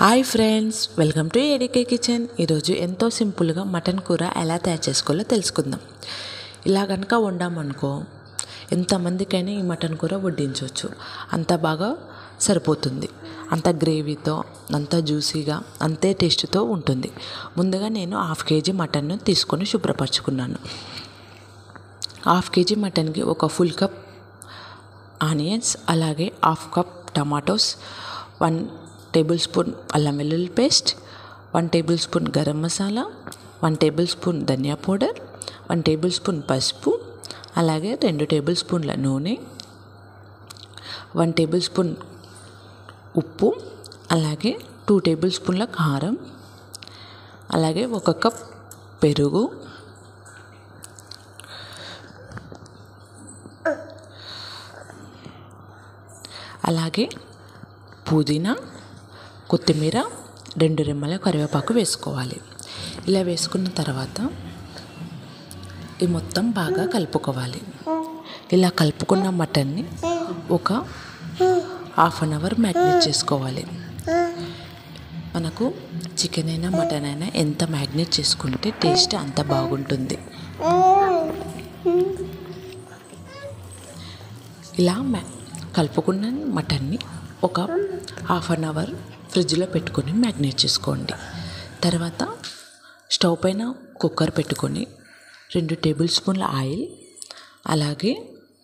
hi friends welcome to ఏడికే kitchen ఈరోజు ఎంతో సింపుల్గా మటన్ కూర ఎలా తయారు చేసుకోవాలో తెలుసుకుందాం ఇలా కనుక వండామనుకో ఎంతమందికైనా ఈ మటన్ కూర వడ్డించవచ్చు అంత బాగా సరిపోతుంది అంత గ్రేవీతో అంత జ్యూసీగా అంతే టేస్ట్తో ఉంటుంది ముందుగా నేను హాఫ్ కేజీ మటన్ను తీసుకొని శుభ్రపరచుకున్నాను హాఫ్ కేజీ మటన్కి ఒక ఫుల్ కప్ ఆనియన్స్ అలాగే half cup tomatoes one tablespoon అల్లం వెల్లుల్లి paste one tablespoon garam masala one tablespoon ధనియా పౌడర్ వన్ టేబుల్ స్పూన్ పసుపు అలాగే రెండు టేబుల్ స్పూన్ల నూనె వన్ టేబుల్ స్పూన్ ఉప్పు అలాగే టూ టేబుల్ స్పూన్ల కారం అలాగే ఒక కప్ పెరుగు అలాగే పుదీనా కొత్తిమీర రెండు రెమ్మల కరివేపాకు వేసుకోవాలి ఇలా వేసుకున్న తర్వాత ఇది మొత్తం బాగా కలుపుకోవాలి ఇలా కలుపుకున్న మటన్ని ఒక హాఫ్ అన్ అవర్ మ్యాగ్నేట్ చేసుకోవాలి మనకు చికెన్ అయినా మటన్ అయినా ఎంత మ్యాగ్నేట్ చేసుకుంటే టేస్ట్ అంత బాగుంటుంది ఇలా మ్యా కలుపుకున్న మటన్ని ఒక హాఫ్ అన్ అవర్ ఫ్రిడ్జ్లో పెట్టుకొని మ్యాగ్నేట్ చేసుకోండి తర్వాత స్టవ్ పైన కుక్కర్ పెట్టుకొని రెండు టేబుల్ స్పూన్ల ఆయిల్ అలాగే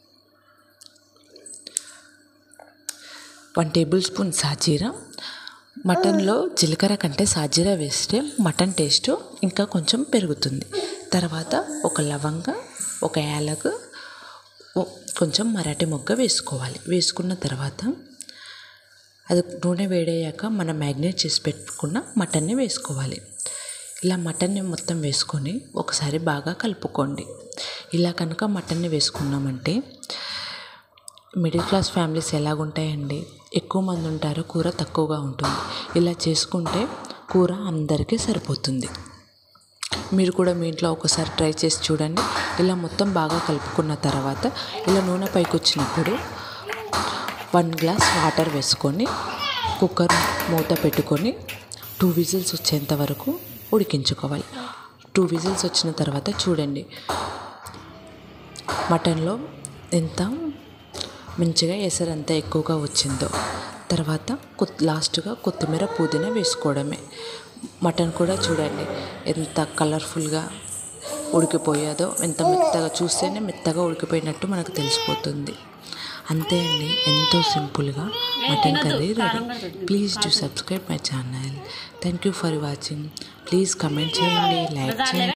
వన్ టేబుల్ స్పూన్ సాజీరా మటన్లో జీలకర్ర కంటే సాజీరా వేస్తే మటన్ టేస్ట్ ఇంకా కొంచెం పెరుగుతుంది తర్వాత ఒక లవంగ ఒక యాలక కొంచెం మరాఠీ మొగ్గ వేసుకోవాలి వేసుకున్న తర్వాత అది నూనె వేడయ్యాక మనం మ్యాగ్నేట్ చేసి పెట్టుకున్న మటన్ని వేసుకోవాలి ఇలా మటన్ని మొత్తం వేసుకొని ఒకసారి బాగా కలుపుకోండి ఇలా కనుక మటన్ని వేసుకున్నామంటే మిడిల్ క్లాస్ ఫ్యామిలీస్ ఎలాగుంటాయండి ఎక్కువ మంది ఉంటారు కూర తక్కువగా ఉంటుంది ఇలా చేసుకుంటే కూర అందరికీ సరిపోతుంది మీరు కూడా మీ ఇంట్లో ఒకసారి ట్రై చేసి చూడండి ఇలా మొత్తం బాగా కలుపుకున్న తర్వాత ఇలా నూనె పైకి వచ్చినప్పుడు వన్ గ్లాస్ వాటర్ వేసుకొని కుక్కర్ మూత పెట్టుకొని టూ విజిల్స్ వచ్చేంత వరకు ఉడికించుకోవాలి టూ విజిల్స్ వచ్చిన తర్వాత చూడండి మటన్లో ఎంత మంచిగా ఎసరు ఎంత ఎక్కువగా వచ్చిందో తర్వాత కొత్ లాస్ట్గా కొత్తిమీర పుదీనా వేసుకోవడమే మటన్ కూడా చూడండి ఎంత కలర్ఫుల్గా ఉడికిపోయాదో ఎంత మెత్తగా చూస్తేనే మెత్తగా ఉడికిపోయినట్టు మనకు తెలిసిపోతుంది అంతే అండి ఎంతో సింపుల్గా mutton curry ready please to subscribe my channel thank you for watching please comment చేయండి లైక్ చేయండి